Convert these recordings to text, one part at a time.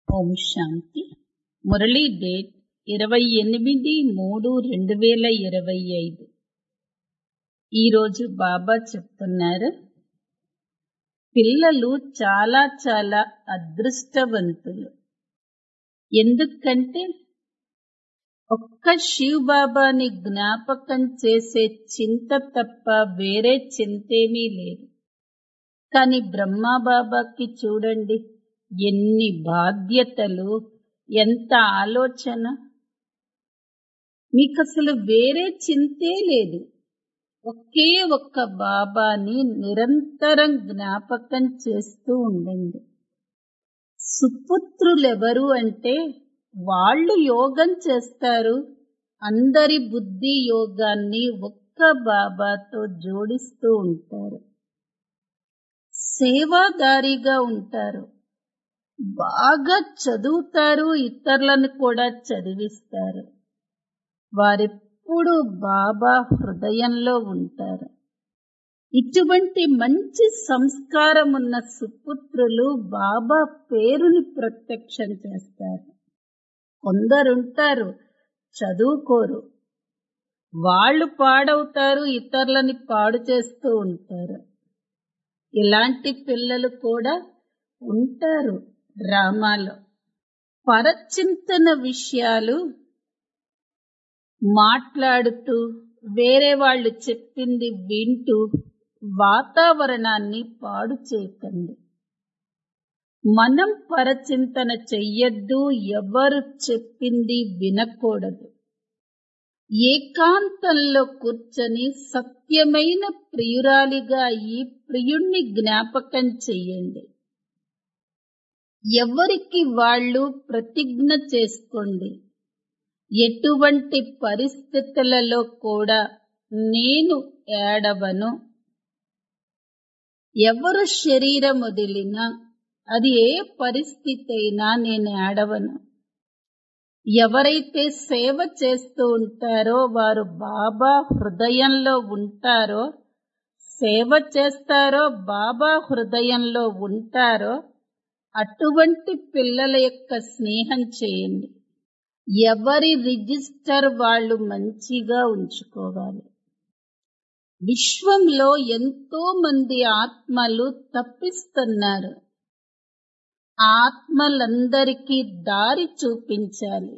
ఓం శాంతి Murali date ఇరవై ఎనిమిది మూడు రెండు వేల ఇరవై ఐదు ఈరోజు బాబా చెప్తున్నారు పిల్లలు చాలా చాలా అదృష్టవంతులు ఎందుకంటే ఒక్క శివ్ బాబాని జ్ఞాపకం చేసే చింత తప్ప వేరే చింతేమీ లేదు కానీ బ్రహ్మా బాబాకి చూడండి ఎన్ని బాధ్యతలు ఎంత ఆలోచన మీకు అసలు వేరే చింతే లేదు ఒకే ఒక్క బాబాని నిరంతరం జ్ఞాపకం చేస్తూ ఉండండి సుపుత్రులెవరు అంటే వాళ్ళు యోగం చేస్తారు అందరి బుద్ధి యోగాన్ని ఒక్క బాబాతో జోడిస్తూ ఉంటారు సేవాదారిగా ఉంటారు బాగా చదువుతారు ఇతరులను కూడా చదివిస్తారు వారెప్పుడు బాబా హృదయంలో ఉంటారు ఇటువంటి మంచి సంస్కారం ఉన్న సుపుత్రులు బాబా పేరుని ప్రత్యక్షం చేస్తారు కొందరుంటారు చదువుకోరు వాళ్ళు పాడవుతారు ఇతరులని పాడు చేస్తూ ఉంటారు ఇలాంటి పిల్లలు కూడా ఉంటారు డ్రామాలో పరచింతన విషయాలు మాట్లాడుతూ వేరే వాళ్ళు చెప్పింది వింటూ వాతావరణాన్ని పాడు చేయకండి మనం పరచింతన చెయ్యొద్దు ఎవరు చెప్పింది వినకూడదు ఏకాంతంలో కూర్చొని సత్యమైన ప్రియురాలిగా ఈ ప్రియుణ్ణి జ్ఞాపకం చెయ్యండి ఎవరికి వాళ్ళు ప్రతిజ్ఞ చేసుకోండి ఎటువంటి పరిస్థితులలో కూడా నేను ఏడవను ఎవరు శరీరం వదిలినా అది ఏ పరిస్థితి అయినా నేను ఏడవను ఎవరైతే సేవ చేస్తూ ఉంటారో వారు బాబా హృదయంలో ఉంటారో సేవ చేస్తారో బాబా హృదయంలో ఉంటారో అటువంటి పిల్లల యొక్క స్నేహం చేయండి ఎవరి రిజిస్టర్ వాళ్ళు మంచిగా ఉంచుకోవాలి విశ్వంలో ఎంతో మంది ఆత్మలు తప్పిస్తున్నారు ఆత్మలందరికీ దారి చూపించాలి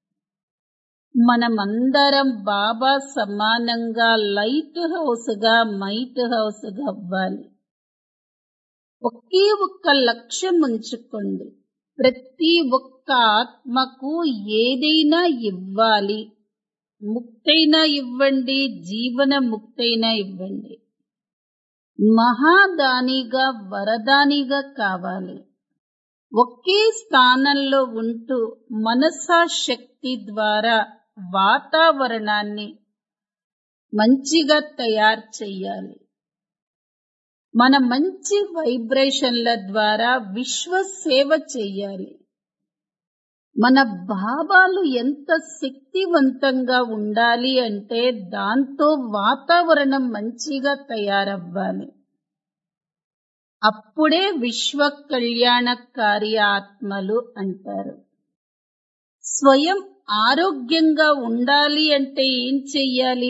మనమందరం బాబా సమానంగా లైట్ హౌస్ గా మైట్ హౌస్ గా అవ్వాలి ఒకే ఒక్క లక్ష్యం ఉంచుకోండి ప్రతి ఒక్క ఆత్మకు ఏదైనా ఇవ్వాలి ముక్తైనా ఇవ్వండి జీవన ముక్తైనా ఇవ్వండి మహాదానిగా వరదానిగా కావాలి ఒకే స్థానంలో ఉంటూ మనసా శక్తి ద్వారా వాతావరణాన్ని మంచిగా తయారు చేయాలి మన మంచి వైబ్రేషన్ల ద్వారా విశ్వ సేవ చేయాలి మన భావాలు ఎంత శక్తివంతంగా ఉండాలి అంటే దాంతో వాతావరణం మంచిగా తయారవ్వాలి అప్పుడే విశ్వ కళ్యాణకారి ఆత్మలు అంటారు స్వయం ఆరోగ్యంగా ఉండాలి అంటే ఏం చెయ్యాలి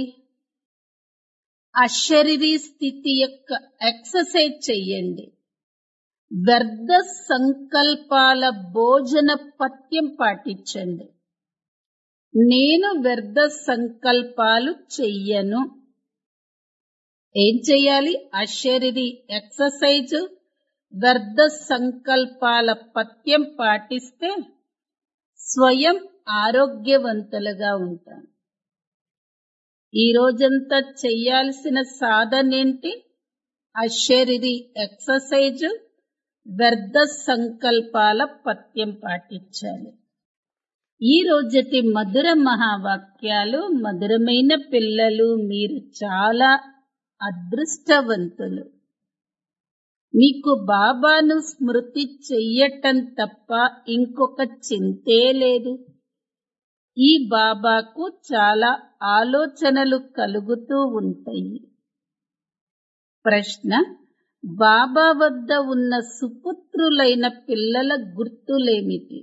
అశరీరీ స్థితి యొక్క ఎక్సర్సైజ్ చెయ్యండి వ్యర్థ సంకల్పాల భోజన పథ్యం పాటించండి నేను వ్యర్థ సంకల్పాలు చెయ్యను ఏం చెయ్యాలి అశరీరీ ఎక్సర్సైజ్ వ్యర్థ సంకల్పాల పథ్యం పాటిస్తే స్వయం ఆరోగ్యవంతులుగా ఉంటాం ఈ రోజంతా చెయ్యాల్సిన సాధనేంటి అశరీరీ ఎక్సర్సైజ్ వ్యర్థ సంకల్పాల పథ్యం పాటించాలి ఈ రోజటి మధుర మహావాక్యాలు మధురమైన పిల్లలు మీరు చాలా అదృష్టవంతులు మీకు బాబాను స్మృతి చెయ్యటం తప్ప ఇంకొక చింతే లేదు ఈ బాబాకు చాలా ఆలోచనలు కలుగుతూ ఉంటాయి ప్రశ్న బాబా వద్ద ఉన్న సుపుత్రులైన పిల్లల గుర్తులేమిటి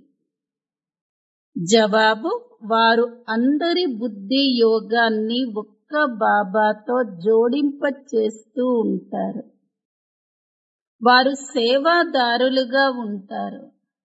జవాబు వారు అందరి బుద్ధి యోగాన్ని ఒక్క బాబాతో జోడింప చేస్తూ ఉంటారు వారు సేవాదారులుగా ఉంటారు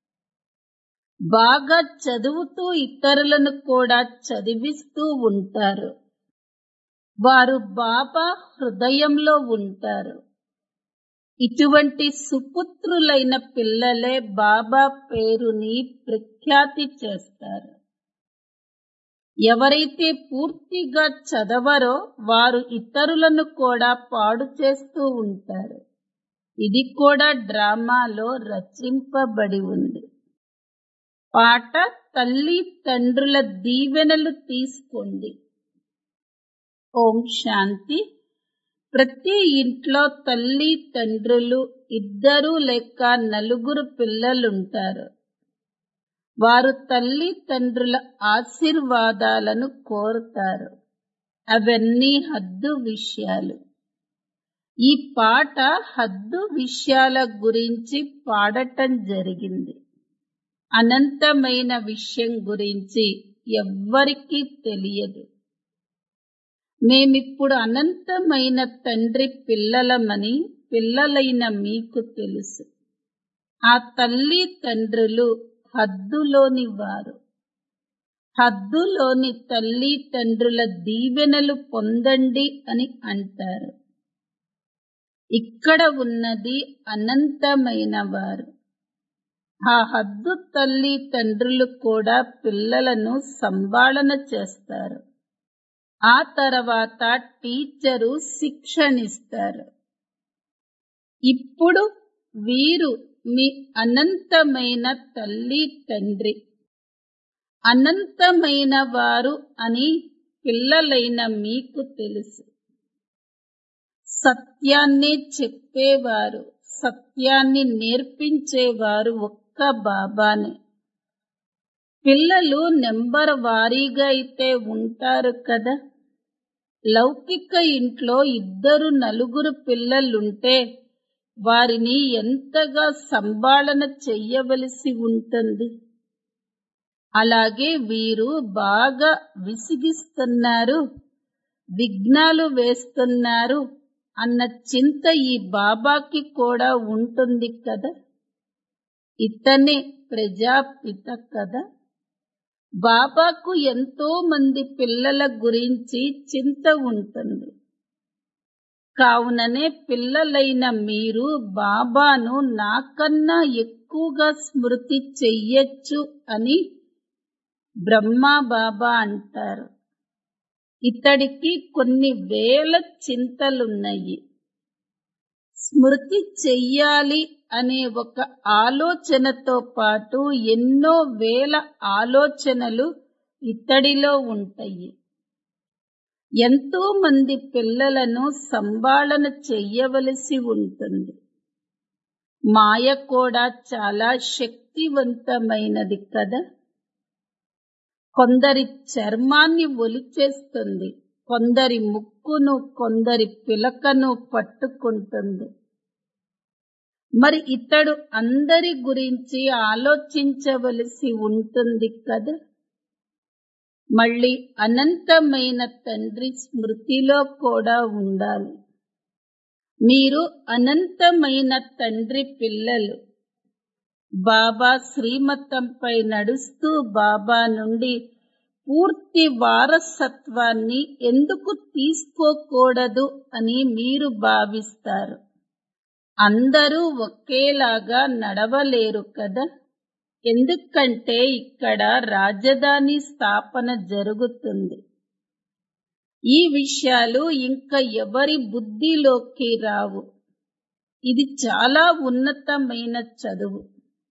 బాగా చదువుతూ ఇతరులను కూడా చదివిస్తూ ఉంటారు వారు బాబా హృదయంలో ఉంటారు ఇటువంటి సుపుత్రులైన పిల్లలే బాబా పేరుని ప్రఖ్యాతి చేస్తారు ఎవరైతే పూర్తిగా చదవరో వారు ఇతరులను కూడా పాడు చేస్తూ ఉంటారు ఇది కూడా డ్రామాలో రచింపబడి ఉంది పాట తల్లి తండ్రుల దీవెనలు తీసుకోండి ఓం శాంతి ప్రతి ఇంట్లో తల్లి తండ్రులు ఇద్దరు లేక నలుగురు పిల్లలుంటారు వారు తల్లి తండ్రుల ఆశీర్వాదాలను కోరుతారు అవన్నీ హద్దు విషయాలు ఈ పాట హద్దు విషయాల గురించి పాడటం జరిగింది అనంతమైన విషయం గురించి ఎవ్వరికీ తెలియదు మేమిప్పుడు అనంతమైన తండ్రి పిల్లలమని పిల్లలైన మీకు తెలుసు ఆ తల్లి తండ్రులు హద్దులోని వారు హద్దులోని తల్లి తండ్రుల దీవెనలు పొందండి అని అంటారు ఇక్కడ ఉన్నది అనంతమైన వారు ఆ హద్దు తల్లి తండ్రులు కూడా పిల్లలను సంభాళన చేస్తారు ఆ తర్వాత టీచరు శిక్షణిస్తారు ఇప్పుడు వీరు మీ అనంతమైన తల్లి తండ్రి అనంతమైన వారు అని పిల్లలైన మీకు తెలుసు సత్యాన్ని చెప్పేవారు సత్యాన్ని నేర్పించేవారు ఒక్క బాబానే పిల్లలు నెంబర్ వారీగా అయితే ఉంటారు కదా లౌకిక ఇంట్లో ఇద్దరు నలుగురు పిల్లలుంటే వారిని ఎంతగా సంభాళన చెయ్యవలసి ఉంటుంది అలాగే వీరు బాగా విసిగిస్తున్నారు విఘ్నాలు వేస్తున్నారు అన్న చింత ఈ బాబాకి కూడా ఉంటుంది కదా ఇతనే ప్రజాపిత కదా బాబాకు ఎంతో మంది పిల్లల గురించి చింత ఉంటుంది కావుననే పిల్లలైన మీరు బాబాను నాకన్నా ఎక్కువగా స్మృతి చెయ్యొచ్చు అని బ్రహ్మా బాబా అంటారు ఇతడికి కొన్ని వేల చింతలున్నాయి స్మృతి చెయ్యాలి అనే ఒక ఆలోచనతో పాటు ఎన్నో వేల ఆలోచనలు ఇతడిలో ఉంటాయి ఎంతో మంది పిల్లలను సంభాళన చెయ్యవలసి ఉంటుంది మాయ కూడా చాలా శక్తివంతమైనది కదా కొందరి చర్మాన్ని ఒలిచేస్తుంది కొందరి ముక్కును కొందరి పిలకను పట్టుకుంటుంది మరి ఇతడు అందరి గురించి ఆలోచించవలసి ఉంటుంది కదా మళ్ళీ అనంతమైన తండ్రి స్మృతిలో కూడా ఉండాలి మీరు అనంతమైన తండ్రి పిల్లలు బాబా శ్రీమతంపై నడుస్తూ బాబా నుండి పూర్తి వారసత్వాన్ని ఎందుకు తీసుకోకూడదు అని మీరు భావిస్తారు అందరూ ఒకేలాగా నడవలేరు కదా ఎందుకంటే ఇక్కడ రాజధాని స్థాపన జరుగుతుంది ఈ విషయాలు ఇంకా ఎవరి బుద్ధిలోకి రావు ఇది చాలా ఉన్నతమైన చదువు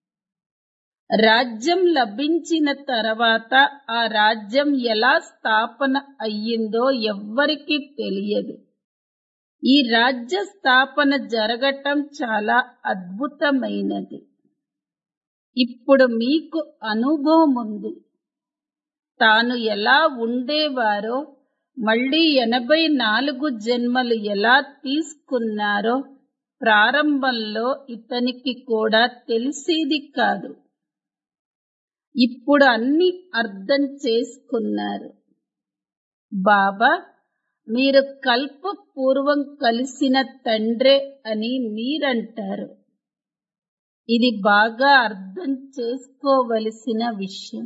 రాజ్యం లభించిన తర్వాత ఆ రాజ్యం ఎలా స్థాపన అయ్యిందో ఎవ్వరికీ తెలియదు ఈ రాజ్య స్థాపన జరగటం చాలా అద్భుతమైనది ఇప్పుడు మీకు అనుభవం ఉంది తాను ఎలా ఉండేవారో మళ్ళీ ఎనభై నాలుగు జన్మలు ఎలా తీసుకున్నారో ప్రారంభంలో ఇతనికి కూడా తెలిసేది కాదు ఇప్పుడు అన్ని అర్థం చేసుకున్నారు బాబా మీరు కల్ప పూర్వం కలిసిన తండ్రే అని మీరంటారు ఇది బాగా అర్థం చేసుకోవలసిన విషయం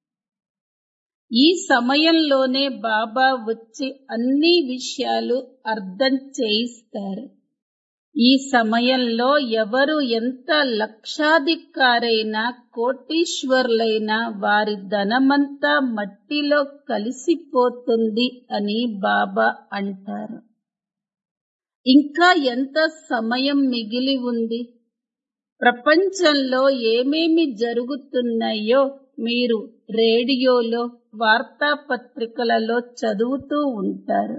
ఈ సమయంలోనే బాబా వచ్చి అన్ని విషయాలు అర్థం చేయిస్తారు ఈ సమయంలో ఎవరు ఎంత లక్షాధికారైనా కోటీశ్వర్లైనా వారి ధనమంతా మట్టిలో కలిసిపోతుంది అని బాబా అంటారు ఇంకా ఎంత సమయం మిగిలి ఉంది ప్రపంచంలో ఏమేమి జరుగుతున్నాయో మీరు రేడియోలో వార్తాపత్రికలలో చదువుతూ ఉంటారు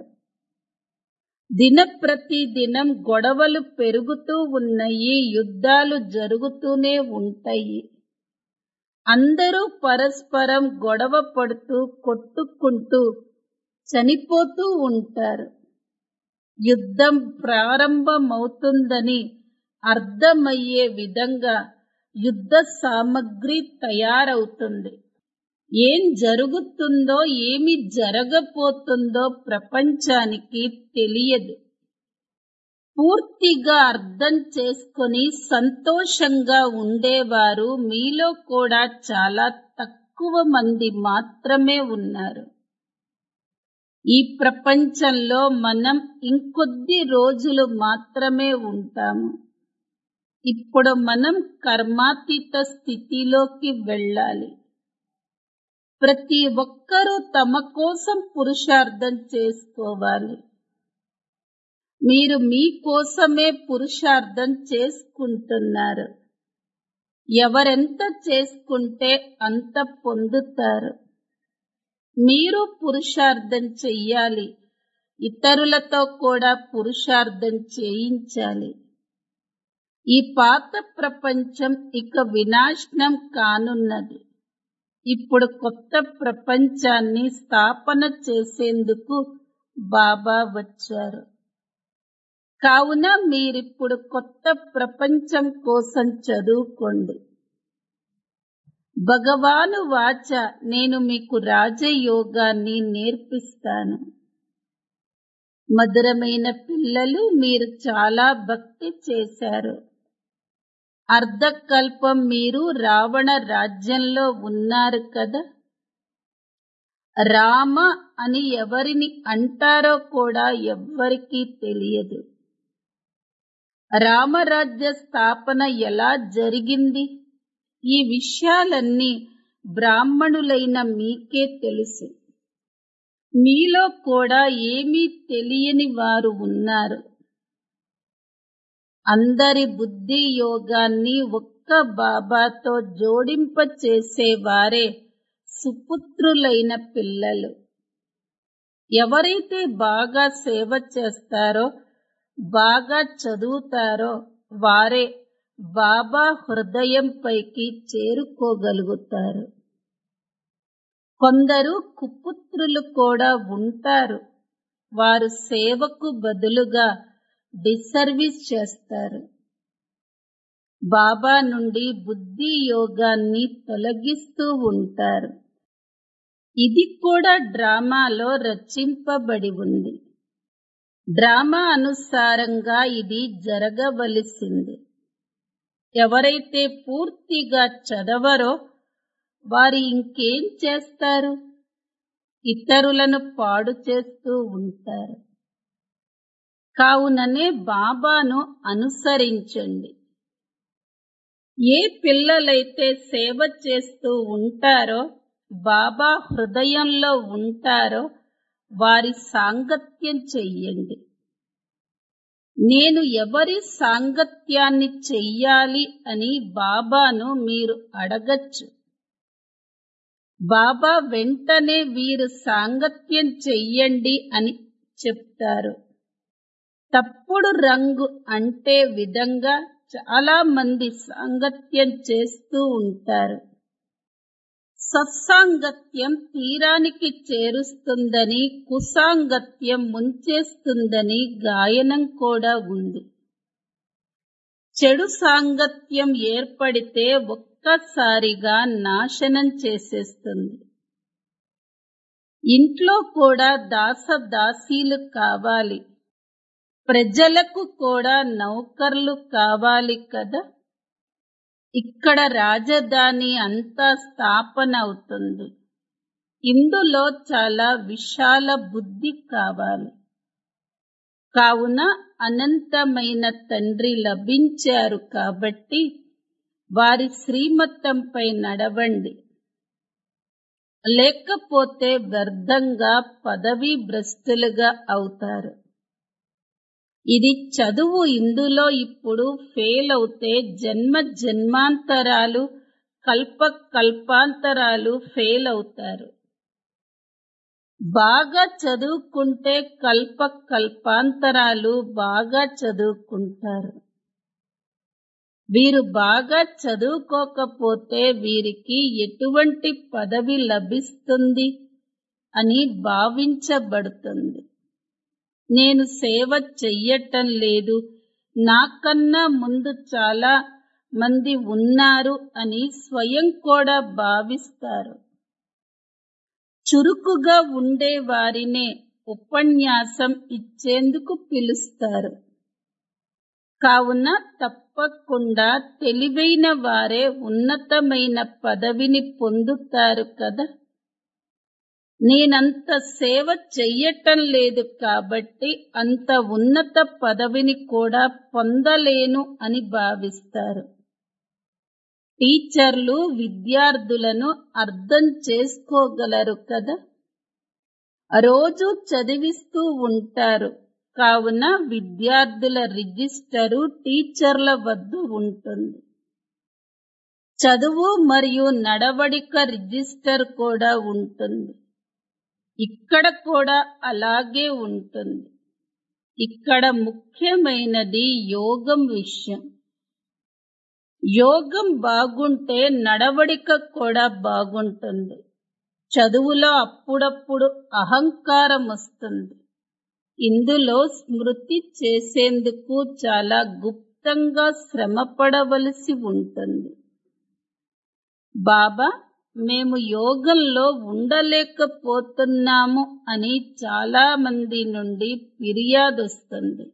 దినప్రతి దినం గొడవలు పెరుగుతూ ఉన్నాయి యుద్ధాలు జరుగుతూనే ఉంటాయి అందరూ పరస్పరం గొడవ పడుతూ కొట్టుకుంటూ చనిపోతూ ఉంటారు యుద్ధం ప్రారంభమవుతుందని అర్థమయ్యే విధంగా యుద్ధ సామగ్రి తయారవుతుంది ఏం జరుగుతుందో ఏమి జరగబోతుందో ప్రపంచానికి తెలియదు పూర్తిగా అర్థం చేసుకొని సంతోషంగా ఉండేవారు మీలో కూడా చాలా తక్కువ మంది మాత్రమే ఉన్నారు ఈ ప్రపంచంలో మనం ఇంకొద్ది రోజులు మాత్రమే ఉంటాము ఇప్పుడు మనం కర్మాతీత స్థితిలోకి వెళ్ళాలి ప్రతి ఒక్కరూ తమ కోసం పురుషార్థం చేసుకోవాలి మీరు మీ కోసమే పురుషార్థం చేసుకుంటున్నారు ఎవరెంత చేసుకుంటే అంత పొందుతారు మీరు పురుషార్థం చెయ్యాలి ఇతరులతో కూడా పురుషార్థం చేయించాలి ఈ పాత ప్రపంచం ఇక వినాశనం కానున్నది ఇప్పుడు కొత్త ప్రపంచాన్ని స్థాపన చేసేందుకు బాబా వచ్చారు కావున మీరిప్పుడు కొత్త ప్రపంచం కోసం చదువుకోండి భగవాను వాచ నేను మీకు రాజయోగాన్ని నేర్పిస్తాను మధురమైన పిల్లలు మీరు చాలా భక్తి చేశారు అర్ధకల్పం మీరు రావణ రాజ్యంలో ఉన్నారు కదా రామ అని ఎవరిని అంటారో కూడా ఎవ్వరికీ తెలియదు రామరాజ్య స్థాపన ఎలా జరిగింది ఈ విషయాలన్నీ బ్రాహ్మణులైన మీకే తెలుసు మీలో కూడా ఏమీ తెలియని వారు ఉన్నారు అందరి బుద్ధి యోగాన్ని ఒక్క బాబాతో జోడింప చేసేవారే సుపుత్రులైన పిల్లలు ఎవరైతే బాగా సేవ చేస్తారో బాగా చదువుతారో వారే బాబా హృదయం పైకి చేరుకోగలుగుతారు కొందరు కుపుత్రులు కూడా ఉంటారు వారు సేవకు బదులుగా డిసర్వీస్ చేస్తారు బాబా నుండి బుద్ధి యోగాన్ని తొలగిస్తూ ఉంటారు ఇది కూడా డ్రామాలో రచింపబడి ఉంది డ్రామా అనుసారంగా ఇది జరగవలసింది ఎవరైతే పూర్తిగా చదవరో వారు ఇంకేం చేస్తారు ఇతరులను పాడు చేస్తూ ఉంటారు కావుననే బాబాను అనుసరించండి ఏ పిల్లలైతే సేవ చేస్తూ ఉంటారో బాబా హృదయంలో ఉంటారో వారి సాంగత్యం చెయ్యండి నేను ఎవరి సాంగత్యాన్ని చెయ్యాలి అని బాబాను మీరు అడగచ్చు బాబా వెంటనే వీరు సాంగత్యం చెయ్యండి అని చెప్తారు తప్పుడు రంగు అంటే విధంగా చాలా మంది సాంగత్యం చేస్తూ ఉంటారు సత్సాంగత్యం తీరానికి చేరుస్తుందని కుసాంగత్యం ముంచేస్తుందని గాయనం కూడా ఉంది చెడు సాంగత్యం ఏర్పడితే ఒక్కసారిగా నాశనం చేసేస్తుంది ఇంట్లో కూడా దాసదాసీలు కావాలి ప్రజలకు కూడా నౌకర్లు కావాలి కదా ఇక్కడ రాజధాని అంతా స్థాపన అవుతుంది ఇందులో చాలా విశాల బుద్ధి కావాలి కావున అనంతమైన తండ్రి లభించారు కాబట్టి వారి శ్రీమతంపై నడవండి లేకపోతే వ్యర్థంగా పదవీ భ్రష్టులుగా అవుతారు ఇది చదువు ఇందులో ఇప్పుడు ఫెయిల్ అవుతే జన్మ జన్మాంతరాలు కల్ప కల్పాంతరాలు ఫెయిల్ అవుతారు బాగా చదువుకుంటే కల్ప కల్పాంతరాలు బాగా చదువుకుంటారు వీరు బాగా చదువుకోకపోతే వీరికి ఎటువంటి పదవి లభిస్తుంది అని భావించబడుతుంది నేను సేవ చెయ్యటం లేదు నాకన్నా ముందు చాలా మంది ఉన్నారు అని స్వయం కూడా భావిస్తారు చురుకుగా ఉండే వారినే ఉపన్యాసం ఇచ్చేందుకు పిలుస్తారు కావున తప్పకుండా తెలివైన వారే ఉన్నతమైన పదవిని పొందుతారు కదా నేనంత సేవ చెయ్యటం లేదు కాబట్టి అంత ఉన్నత పదవిని కూడా పొందలేను అని భావిస్తారు టీచర్లు విద్యార్థులను అర్థం చేసుకోగలరు కదా రోజు చదివిస్తూ ఉంటారు కావున విద్యార్థుల రిజిస్టరు టీచర్ల వద్ద ఉంటుంది చదువు మరియు నడవడిక రిజిస్టర్ కూడా ఉంటుంది ఇక్కడ కూడా అలాగే ఉంటుంది ఇక్కడ ముఖ్యమైనది యోగం విషయం యోగం బాగుంటే నడవడిక కూడా బాగుంటుంది చదువులో అప్పుడప్పుడు అహంకారం వస్తుంది ఇందులో స్మృతి చేసేందుకు చాలా గుప్తంగా శ్రమపడవలసి ఉంటుంది బాబా మేము యోగంలో ఉండలేకపోతున్నాము అని చాలా మంది నుండి ఫిర్యాదు వస్తుంది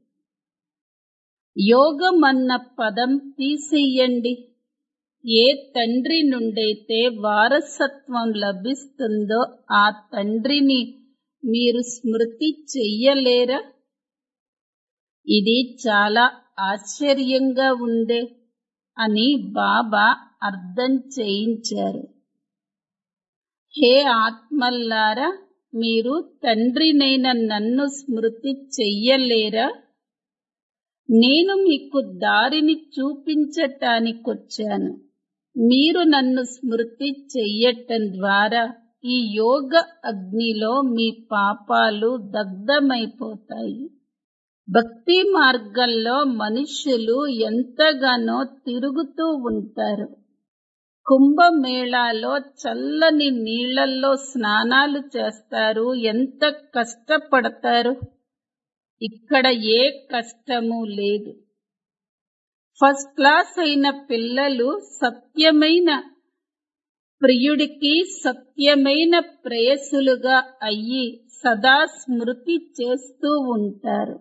యోగం అన్న పదం తీసేయండి ఏ తండ్రి నుండైతే వారసత్వం లభిస్తుందో ఆ తండ్రిని మీరు స్మృతి చెయ్యలేరా ఇది చాలా ఆశ్చర్యంగా ఉందే అని బాబా అర్థం చేయించారు హే ఆత్మల్లారా మీరు తండ్రినైన నన్ను స్మృతి చెయ్యలేరా నేను మీకు దారిని చూపించటానికొచ్చాను మీరు నన్ను స్మృతి చెయ్యటం ద్వారా ఈ యోగ అగ్నిలో మీ పాపాలు దగ్ధమైపోతాయి భక్తి మార్గంలో మనుష్యులు ఎంతగానో తిరుగుతూ ఉంటారు కుంభమేళాలో చల్లని నీళ్లలో స్నానాలు చేస్తారు ఎంత కష్టపడతారు ఇక్కడ ఏ కష్టము లేదు ఫస్ట్ క్లాస్ అయిన పిల్లలు సత్యమైన ప్రియుడికి సత్యమైన ప్రేయసులుగా అయ్యి సదా స్మృతి చేస్తూ ఉంటారు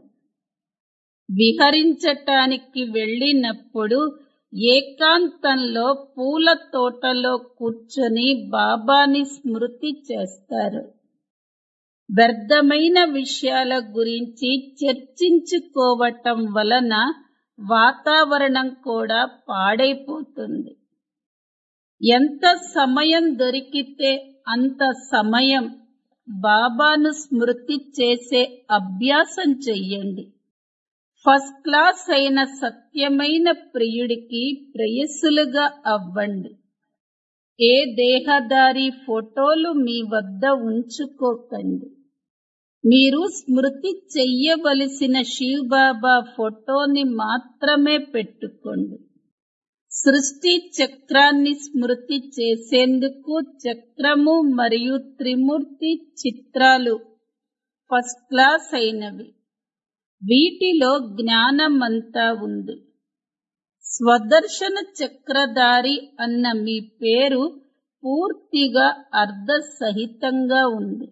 విహరించటానికి వెళ్ళినప్పుడు ఏకాంతంలో పూల తోటలో కూర్చొని బాబాని స్మృతి చేస్తారు వ్యర్థమైన విషయాల గురించి చర్చించుకోవటం వలన వాతావరణం కూడా పాడైపోతుంది ఎంత సమయం దొరికితే అంత సమయం బాబాను స్మృతి చేసే అభ్యాసం చెయ్యండి ఫస్ట్ క్లాస్ అయిన సత్యమైన ప్రియుడికి ప్రేయస్సులుగా అవ్వండి ఏ దేహదారి ఫోటోలు మీ వద్ద ఉంచుకోకండి మీరు స్మృతి చెయ్యవలసిన శివబాబా ఫోటోని మాత్రమే పెట్టుకోండి సృష్టి చక్రాన్ని స్మృతి చేసేందుకు చక్రము మరియు త్రిమూర్తి చిత్రాలు ఫస్ట్ క్లాస్ అయినవి వీటిలో జ్ఞానమంతా ఉంది స్వదర్శన చక్రధారి అన్న మీ పేరు పూర్తిగా అర్ధసహితంగా ఉంది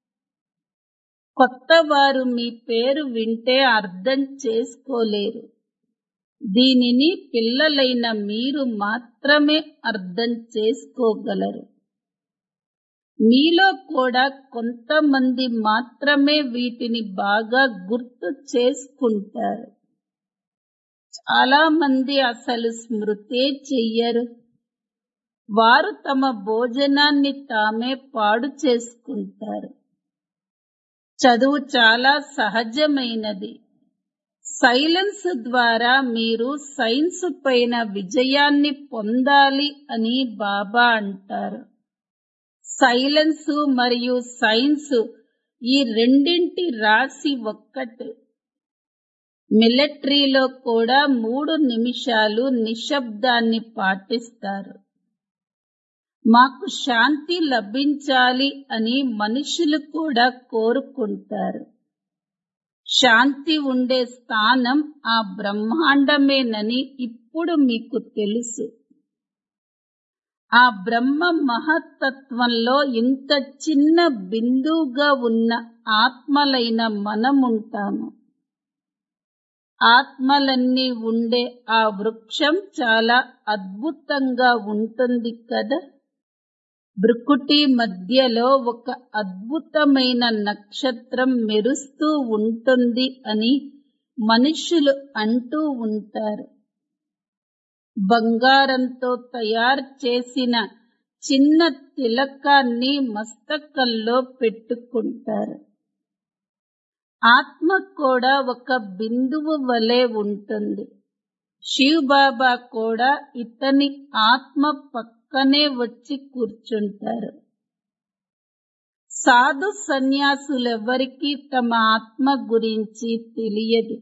కొత్త వారు మీ పేరు వింటే అర్థం చేసుకోలేరు దీనిని పిల్లలైన మీరు మాత్రమే అర్థం చేసుకోగలరు మీలో కూడా కొంతమంది మాత్రమే వీటిని బాగా గుర్తు చేసుకుంటారు చాలా మంది అసలు స్మృతే చెయ్యరు వారు తమ భోజనాన్ని తామే పాడు చేసుకుంటారు చదువు చాలా సహజమైనది సైలెన్స్ ద్వారా మీరు సైన్స్ పైన విజయాన్ని పొందాలి అని బాబా అంటారు సైలెన్స్ మరియు సైన్స్ ఈ రెండింటి రాశి ఒక్కటే మిలిటరీలో కూడా మూడు నిమిషాలు నిశ్శబ్దాన్ని పాటిస్తారు మాకు శాంతి లభించాలి అని మనుషులు కూడా కోరుకుంటారు శాంతి ఉండే స్థానం ఆ బ్రహ్మాండమేనని ఇప్పుడు మీకు తెలుసు ఆ బ్రహ్మ మహత్తత్వంలో ఇంత చిన్న బిందువుగా ఉన్న ఆత్మలైన మనముంటాము ఆత్మలన్నీ ఉండే ఆ వృక్షం చాలా అద్భుతంగా ఉంటుంది కదా భృకుటి మధ్యలో ఒక అద్భుతమైన నక్షత్రం మెరుస్తూ ఉంటుంది అని మనుషులు అంటూ ఉంటారు బంగారంతో తయారు చేసిన చిన్న తిలకాన్ని మస్తకంలో పెట్టుకుంటారు ఆత్మ కూడా ఒక బిందువు వలె ఉంటుంది శివ్ బాబా కూడా ఇతని ఆత్మ పక్కనే వచ్చి కూర్చుంటారు సాధు సన్యాసులెవ్వరికీ తమ ఆత్మ గురించి తెలియదు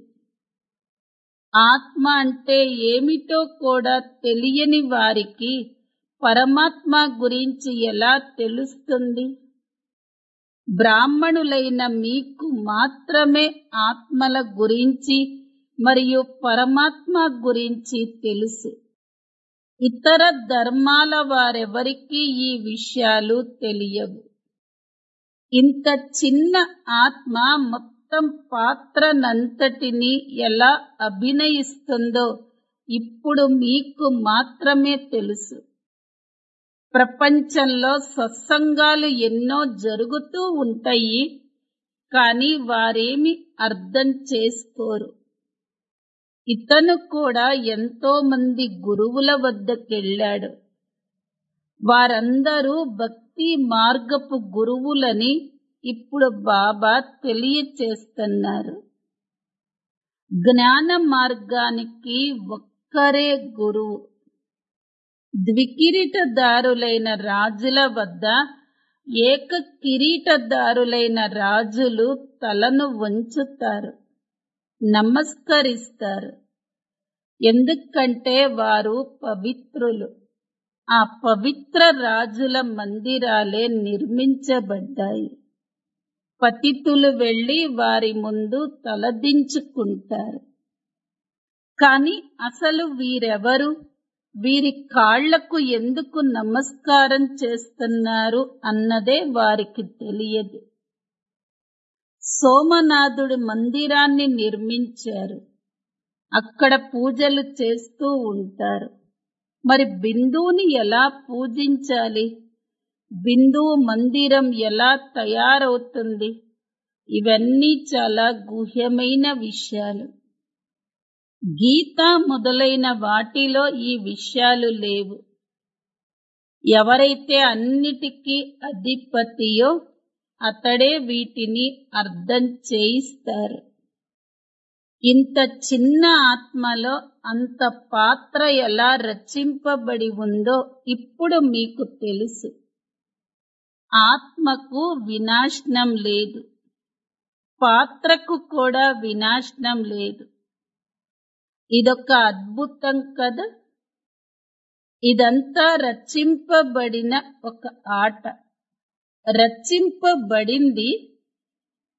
ఆత్మ అంటే ఏమిటో కూడా తెలియని వారికి పరమాత్మ గురించి ఎలా తెలుస్తుంది బ్రాహ్మణులైన మీకు మాత్రమే ఆత్మల గురించి మరియు పరమాత్మ గురించి తెలుసు ఇతర ధర్మాల వారెవరికీ ఈ విషయాలు తెలియవు ఇంత చిన్న ఆత్మ మొత్తం పాత్రనంతటిని ఎలా అభినయిస్తుందో ఇప్పుడు మీకు మాత్రమే తెలుసు ప్రపంచంలో సత్సంగాలు ఎన్నో జరుగుతూ ఉంటాయి కానీ వారేమి అర్థం చేసుకోరు ఇతను కూడా ఎంతో మంది గురువుల వద్దకెళ్ళాడు వారందరూ భక్తి మార్గపు గురువులని ఇప్పుడు బాబా తెలియచేస్తున్నారు జ్ఞాన మార్గానికి ఒక్కరే గురువు ద్వికిరీటదారులైన రాజుల వద్ద ఏక కిరీటదారులైన రాజులు తలను వంచుతారు నమస్కరిస్తారు ఎందుకంటే వారు పవిత్రులు ఆ పవిత్ర రాజుల మందిరాలే నిర్మించబడ్డాయి పతితులు వెళ్లి వారి ముందు తలదించుకుంటారు కాని అసలు వీరెవరు వీరి కాళ్లకు ఎందుకు నమస్కారం చేస్తున్నారు అన్నదే వారికి తెలియదు సోమనాథుడి మందిరాన్ని నిర్మించారు అక్కడ పూజలు చేస్తూ ఉంటారు మరి బిందువుని ఎలా పూజించాలి బిందువు మందిరం ఎలా తయారవుతుంది ఇవన్నీ చాలా గుహ్యమైన విషయాలు గీత మొదలైన వాటిలో ఈ విషయాలు లేవు ఎవరైతే అన్నిటికీ అధిపతియో అతడే వీటిని అర్థం చేయిస్తారు ఇంత చిన్న ఆత్మలో అంత పాత్ర ఎలా రచింపబడి ఉందో ఇప్పుడు మీకు తెలుసు ఆత్మకు వినాశనం లేదు పాత్రకు కూడా వినాశనం లేదు ఇదొక అద్భుతం కదా ఇదంతా రచింపబడిన ఒక ఆట రచింపబడింది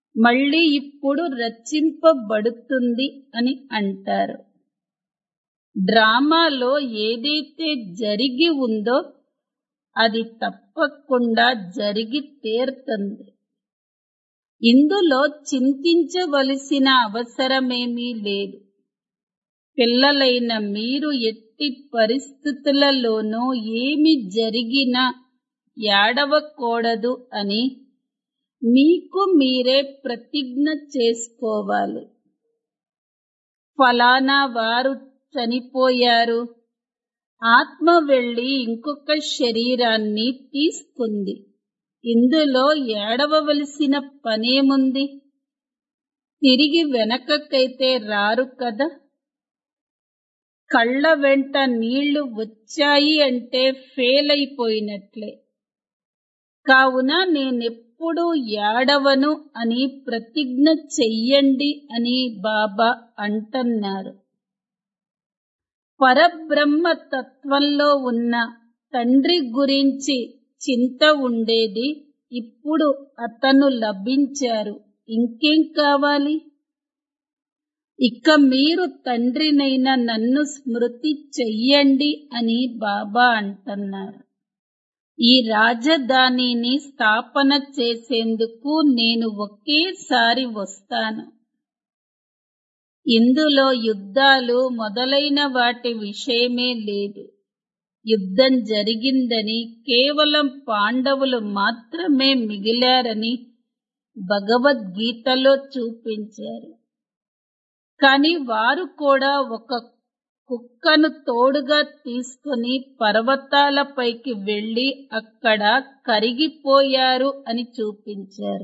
మళ్ళీ ఇప్పుడు రచింపబడుతుంది అని అంటారు డ్రామాలో ఏదైతే జరిగి ఉందో అది తప్పకుండా జరిగి తీరుతుంది ఇందులో చింతించవలసిన అవసరమేమీ లేదు పిల్లలైన మీరు ఎట్టి పరిస్థితులలోనూ ఏమి జరిగినా ఏడవకూడదు అని మీకు మీరే ప్రతిజ్ఞ చేసుకోవాలి ఫలానా వారు చనిపోయారు ఆత్మ వెళ్లి ఇంకొక శరీరాన్ని తీసుకుంది ఇందులో ఏడవవలసిన పనేముంది తిరిగి వెనకకైతే రారు కదా కళ్ళ వెంట నీళ్లు వచ్చాయి అంటే ఫెయిల్ అయిపోయినట్లే కావున నేనెప్పుడు ఏడవను అని ప్రతిజ్ఞ చెయ్యండి అని బాబా అంటున్నారు పరబ్రహ్మ తత్వంలో ఉన్న తండ్రి గురించి చింత ఉండేది ఇప్పుడు అతను లభించారు ఇంకేం కావాలి ఇక మీరు తండ్రినైన నన్ను స్మృతి చెయ్యండి అని బాబా అంటున్నారు ఈ రాజధానిని స్థాపన చేసేందుకు నేను ఒకేసారి వస్తాను ఇందులో యుద్ధాలు మొదలైన వాటి విషయమే లేదు యుద్ధం జరిగిందని కేవలం పాండవులు మాత్రమే మిగిలారని భగవద్గీతలో చూపించారు కాని వారు కూడా ఒక కుక్కను తోడుగా తీసుకుని పర్వతాలపైకి వెళ్లి అక్కడ కరిగిపోయారు అని చూపించారు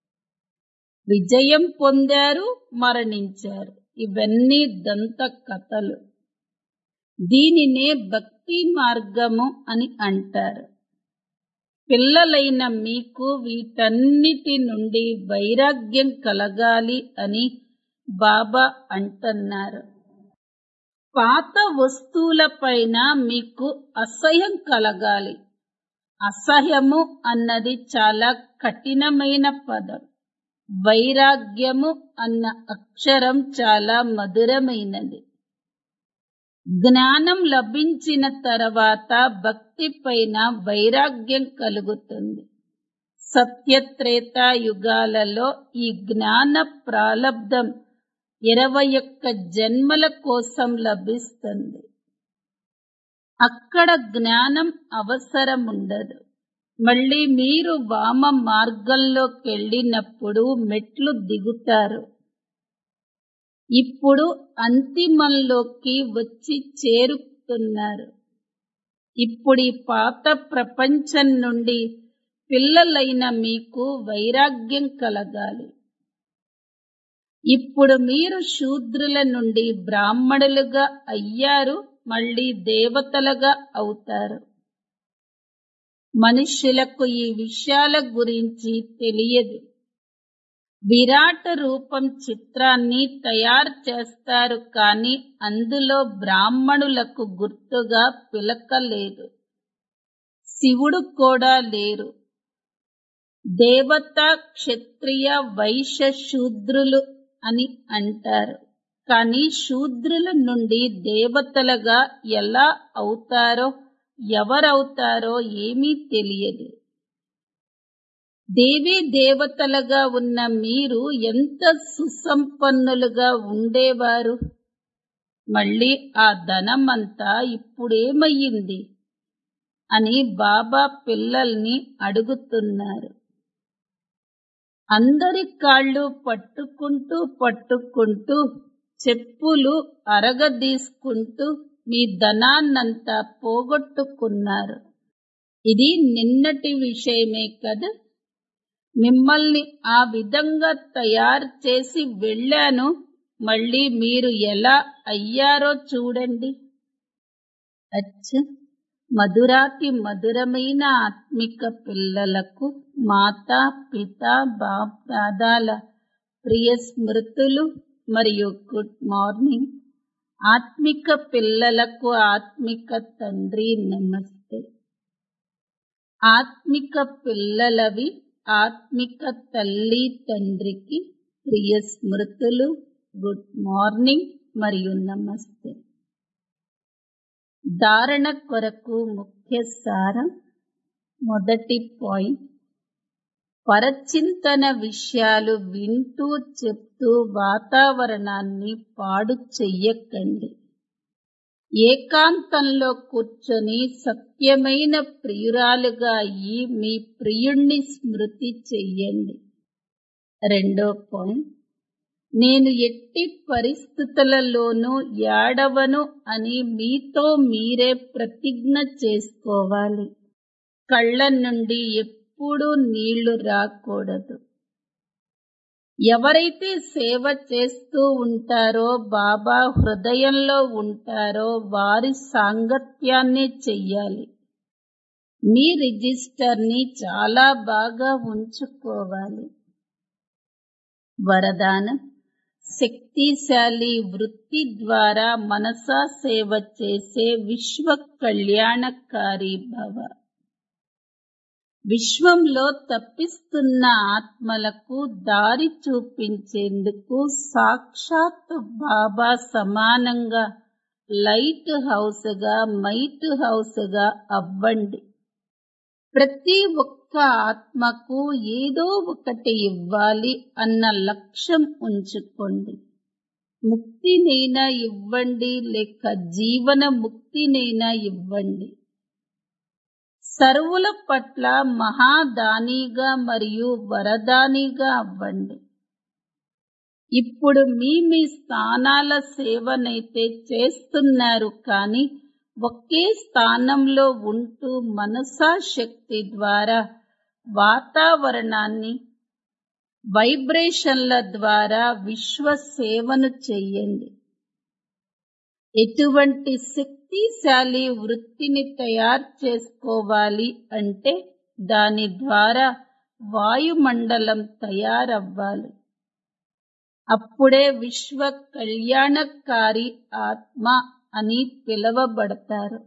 విజయం పొందారు మరణించారు ఇవన్నీ దంత కథలు దీనినే భక్తి మార్గము అని అంటారు పిల్లలైన మీకు వీటన్నిటి నుండి వైరాగ్యం కలగాలి అని బాబా అంటున్నారు పాత వస్తువులపైన మీకు అసహ్యం కలగాలి అసహ్యము అన్నది చాలా కఠినమైన పదం వైరాగ్యము అన్న అక్షరం చాలా మధురమైనది జ్ఞానం లభించిన తర్వాత భక్తి పైన వైరాగ్యం కలుగుతుంది సత్యత్రేత యుగాలలో ఈ జ్ఞాన ప్రాలబ్ధం ఇరవై ఒక్క జన్మల కోసం లభిస్తుంది అక్కడ జ్ఞానం అవసరం ఉండదు మళ్ళీ మీరు వామ మార్గంలోకెళ్ళినప్పుడు మెట్లు దిగుతారు ఇప్పుడు అంతిమంలోకి వచ్చి చేరుతున్నారు ఇప్పుడు ఈ పాత ప్రపంచం నుండి పిల్లలైన మీకు వైరాగ్యం కలగాలి ఇప్పుడు మీరు శూద్రుల నుండి బ్రాహ్మణులుగా అయ్యారు మళ్ళీ దేవతలుగా అవుతారు మనుష్యులకు ఈ విషయాల గురించి తెలియదు విరాట రూపం చిత్రాన్ని తయారు చేస్తారు కానీ అందులో బ్రాహ్మణులకు గుర్తుగా పిలక లేదు శివుడు కూడా లేరు దేవత క్షత్రియ వైశ్య శూద్రులు అని అంటారు కానీ శూద్రుల నుండి దేవతలుగా ఎలా అవుతారో ఎవరవుతారో ఏమీ తెలియదు దేవీ దేవతలుగా ఉన్న మీరు ఎంత సుసంపన్నులుగా ఉండేవారు మళ్ళీ ఆ ధనమంతా ఇప్పుడేమయ్యింది అని బాబా పిల్లల్ని అడుగుతున్నారు అందరి కాళ్ళు పట్టుకుంటూ పట్టుకుంటూ చెప్పులు అరగదీసుకుంటూ మీ ధనాన్నంతా పోగొట్టుకున్నారు ఇది నిన్నటి విషయమే కదా మిమ్మల్ని ఆ విధంగా తయారు చేసి వెళ్ళాను మళ్ళీ మీరు ఎలా అయ్యారో చూడండి అచ్చ మధురాతి మధురమైన ఆత్మిక పిల్లలకు మాతా పిత బాప్ దాదాల ప్రియ స్మృతులు మరియు గుడ్ మార్నింగ్ ఆత్మిక పిల్లలకు ఆత్మిక తండ్రి నమస్తే ఆత్మిక పిల్లలవి ఆత్మిక తల్లి తండ్రికి ప్రియ స్మృతులు గుడ్ మార్నింగ్ మరియు నమస్తే ధారణ కొరకు ముఖ్య సారం మొదటి పాయింట్ పరచింతన విషయాలు వింటూ చెప్తూ వాతావరణాన్ని పాడు చెయ్యకండి ఏకాంతంలో కూర్చొని సత్యమైన ప్రియురాలుగా అయ్యి మీ ప్రియుణ్ణి స్మృతి చెయ్యండి రెండో పాయింట్ నేను ఎట్టి పరిస్థితులలోనూ ఏడవను అని మీతో మీరే ప్రతిజ్ఞ చేసుకోవాలి కళ్ళ నుండి ఎప్పుడూ నీళ్లు రాకూడదు ఎవరైతే సేవ చేస్తూ ఉంటారో బాబా హృదయంలో ఉంటారో వారి సాంగత్యాన్ని చెయ్యాలి మీ రిజిస్టర్ని చాలా బాగా ఉంచుకోవాలి వరదానం శక్తిశాలి వృత్తి ద్వారా మనసా సేవ చేసే విశ్వ కళ్యాణకారి భవ విశ్వంలో తప్పిస్తున్న ఆత్మలకు దారి చూపించేందుకు సాక్షాత్ బాబా సమానంగా లైట్ హౌస్గా మైట్ హౌస్గా అవ్వండి ప్రతి ఒక్క ఆత్మకు ఏదో ఒకటి ఇవ్వాలి అన్న లక్ష్యం ఉంచుకోండి ముక్తినైనా ఇవ్వండి లేక జీవన ముక్తినైనా ఇవ్వండి సర్వుల పట్ల మహాదానిగా మరియు వరదానిగా అవ్వండి ఇప్పుడు మీ మీ స్థానాల సేవనైతే చేస్తున్నారు కానీ ఒకే స్థానంలో ఉంటూ మనసా శక్తి ద్వారా వాతావరణాన్ని వైబ్రేషన్ల ద్వారా విశ్వ సేవను చెయ్యండి ఎటువంటి శక్తిశాలి వృత్తిని తయారు చేసుకోవాలి అంటే దాని ద్వారా వాయుమండలం తయారవ్వాలి అప్పుడే విశ్వ కళ్యాణకారి ఆత్మ అని పిలువబడతారు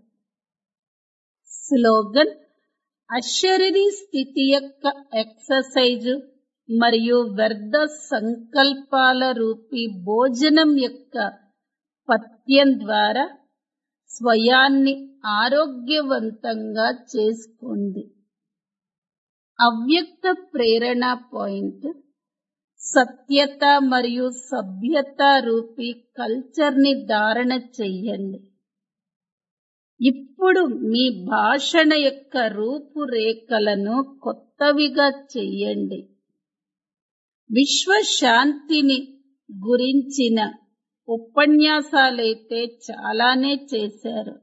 స్లోగన్ అశరీరీ స్థితి యొక్క ఎక్సర్సైజు మరియు వ్యర్థ సంకల్పాల రూపీ భోజనం యొక్క పథ్యం ద్వారా స్వయాన్ని ఆరోగ్యవంతంగా చేసుకోండి అవ్యక్త ప్రేరణ పాయింట్ సత్యత మరియు సభ్యత రూపీ కల్చర్ ని ధారణ చెయ్యండి ఇప్పుడు మీ భాషణ యొక్క రూపురేఖలను కొత్తవిగా చెయ్యండి విశ్వశాంతిని గురించిన ఉపన్యాసాలైతే చాలానే చేశారు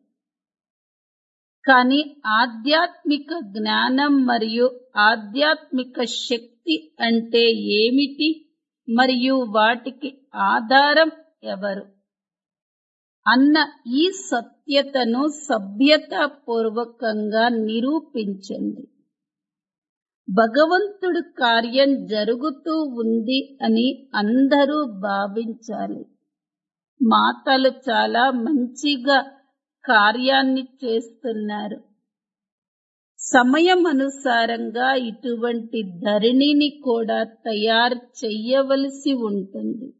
కానీ ఆధ్యాత్మిక జ్ఞానం మరియు ఆధ్యాత్మిక శక్తి అంటే ఏమిటి మరియు వాటికి ఆధారం ఎవరు అన్న ఈ సత్యతను సభ్యతాపూర్వకంగా నిరూపించండి భగవంతుడు కార్యం జరుగుతూ ఉంది అని అందరూ భావించాలి మాతలు చాలా మంచిగా కార్యాన్ని చేస్తున్నారు సమయం అనుసారంగా ఇటువంటి ధరణిని కూడా తయారు చెయ్యవలసి ఉంటుంది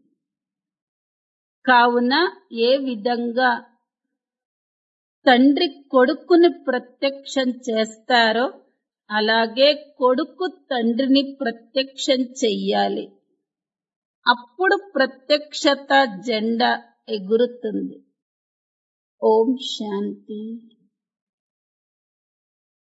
కావున ఏ విధంగా తండ్రి కొడుకుని ప్రత్యక్షం చేస్తారో అలాగే కొడుకు తండ్రిని ప్రత్యక్షం చెయ్యాలి అప్పుడు ప్రత్యక్షత జెండా ఎగురుతుంది ఓం శాంతి